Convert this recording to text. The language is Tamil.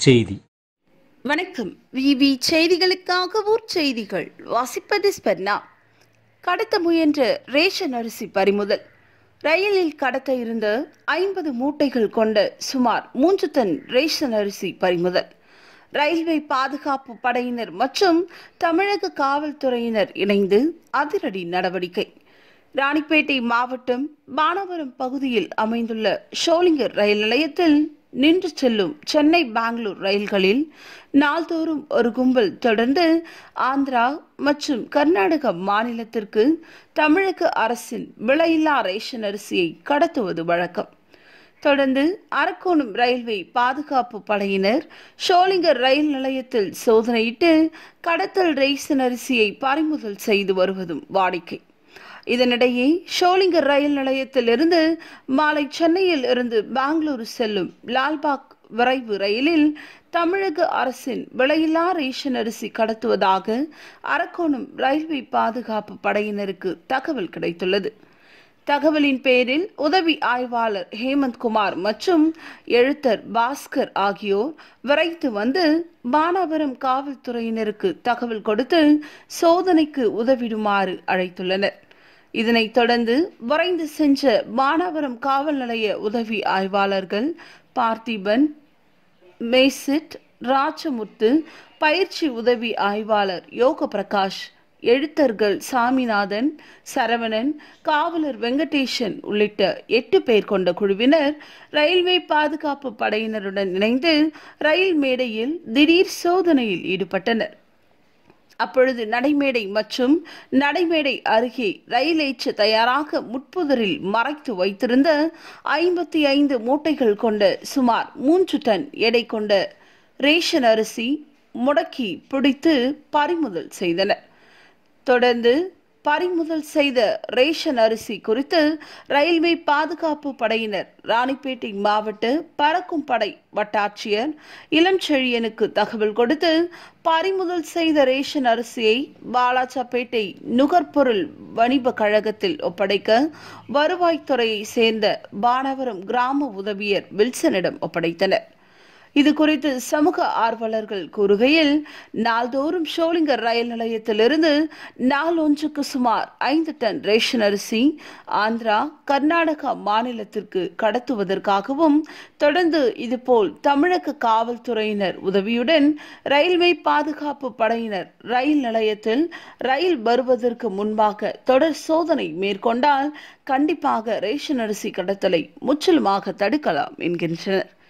செய்தி வணக்கம் விவி செய்திகளுக்காக ஊர் செய்திகள் வாசிப்பது ஸ்பெர்னா கடத்த முயன்ற ரேஷன் அரிசி பறிமுதல் ரயிலில் கடத்த இருந்த ஐம்பது மூட்டைகள் கொண்ட சுமார் மூன்று டன் ரேஷன் அரிசி பறிமுதல் ரயில்வே பாதுகாப்பு படையினர் மற்றும் தமிழக காவல்துறையினர் இணைந்து அதிரடி நடவடிக்கை ராணிப்பேட்டை மாவட்டம் பானவரம் பகுதியில் அமைந்துள்ள ஷோலிங்கர் ரயில் நிலையத்தில் நின்று செல்லும் சென்னை பெங்களூர் ரயில்களில் நாள்தோறும் ஒரு கும்பல் தொடர்ந்து ஆந்திரா மற்றும் கர்நாடக மாநிலத்திற்கு தமிழக அரசின் விலையில்லா ரேஷன் அரிசியை கடத்துவது வழக்கம் தொடர்ந்து அரக்கோணம் ரயில்வே பாதுகாப்பு படையினர் ஷோலிங்கர் ரயில் நிலையத்தில் சோதனையிட்டு கடத்தல் ரேஷன் அரிசியை பறிமுதல் செய்து வருவதும் வாடிக்கை இதனிடையே ஷோலிங்கர் ரயில் நிலையத்திலிருந்து மாலை சென்னையில் இருந்து பெங்களூரு செல்லும் லால்பாக் விரைவு ரயிலில் தமிழக அரசின் விலையில்லா ரேஷன் அரிசி கடத்துவதாக அரக்கோணம் ரயில்வே பாதுகாப்பு படையினருக்கு தகவல் கிடைத்துள்ளது தகவலின் பேரில் உதவி ஆய்வாளர் ஹேமந்த் குமார் மற்றும் எழுத்தர் பாஸ்கர் ஆகியோர் விரைத்து வந்து பானாவரம் காவல்துறையினருக்கு தகவல் கொடுத்து சோதனைக்கு உதவிடுமாறு அழைத்துள்ளனர் இதனைத் தொடர்ந்து விரைந்து சென்ற பானாவரம் காவல் நிலைய உதவி ஆய்வாளர்கள் பார்த்திபன் மேசிட் ராஜமுத்து பயிற்சி உதவி ஆய்வாளர் யோக பிரகாஷ் எழுத்தர்கள் சாமிநாதன் சரவணன் காவலர் வெங்கடேசன் உள்ளிட்ட எட்டு பேர் கொண்ட குழுவினர் ரயில்வே பாதுகாப்பு படையினருடன் இணைந்து ரயில் மேடையில் திடீர் சோதனையில் ஈடுபட்டனர் அப்பொழுது நடைமேடை மற்றும் நடைமேடை அருகே ரயில் ஏற்ற தயாராக முட்புதரில் மறைத்து வைத்திருந்த ஐம்பத்தி ஐந்து மூட்டைகள் கொண்ட சுமார் மூன்று டன் எடை கொண்ட ரேஷன் அரிசி முடக்கி பிடித்து பறிமுதல் செய்தனர் தொடர்ந்து பறிமுதல் செய்த ரேஷன் அரிசி குறித்து ரயில்வே பாதுகாப்பு படையினர் ராணிப்பேட்டை மாவட்ட பறக்கும் படை வட்டாட்சியர் இளஞ்செழியனுக்கு தகவல் கொடுத்து பறிமுதல் செய்த ரேஷன் அரிசியை வாலாஜாப்பேட்டை நுகர்பொருள் வணிப கழகத்தில் ஒப்படைக்க வருவாய்த்துறையை சேர்ந்த பானவரம் கிராம உதவியர் வில்சனிடம் ஒப்படைத்தனர் இது குறித்து சமூக ஆர்வலர்கள் கூறுகையில் நாள்தோறும் ஷோலிங்கர் ரயில் நிலையத்திலிருந்து நாள் ஒன்றுக்கு சுமார் ஐந்து டன் ரேஷன் அரிசி ஆந்திரா கர்நாடகா மாநிலத்திற்கு கடத்துவதற்காகவும் தொடர்ந்து இதுபோல் தமிழக காவல்துறையினர் உதவியுடன் ரயில்வே பாதுகாப்பு படையினர் ரயில் நிலையத்தில் ரயில் வருவதற்கு முன்பாக தொடர் சோதனை மேற்கொண்டால் கண்டிப்பாக ரேஷன் அரிசி கடத்தலை முற்றிலுமாக தடுக்கலாம் என்கின்றனர்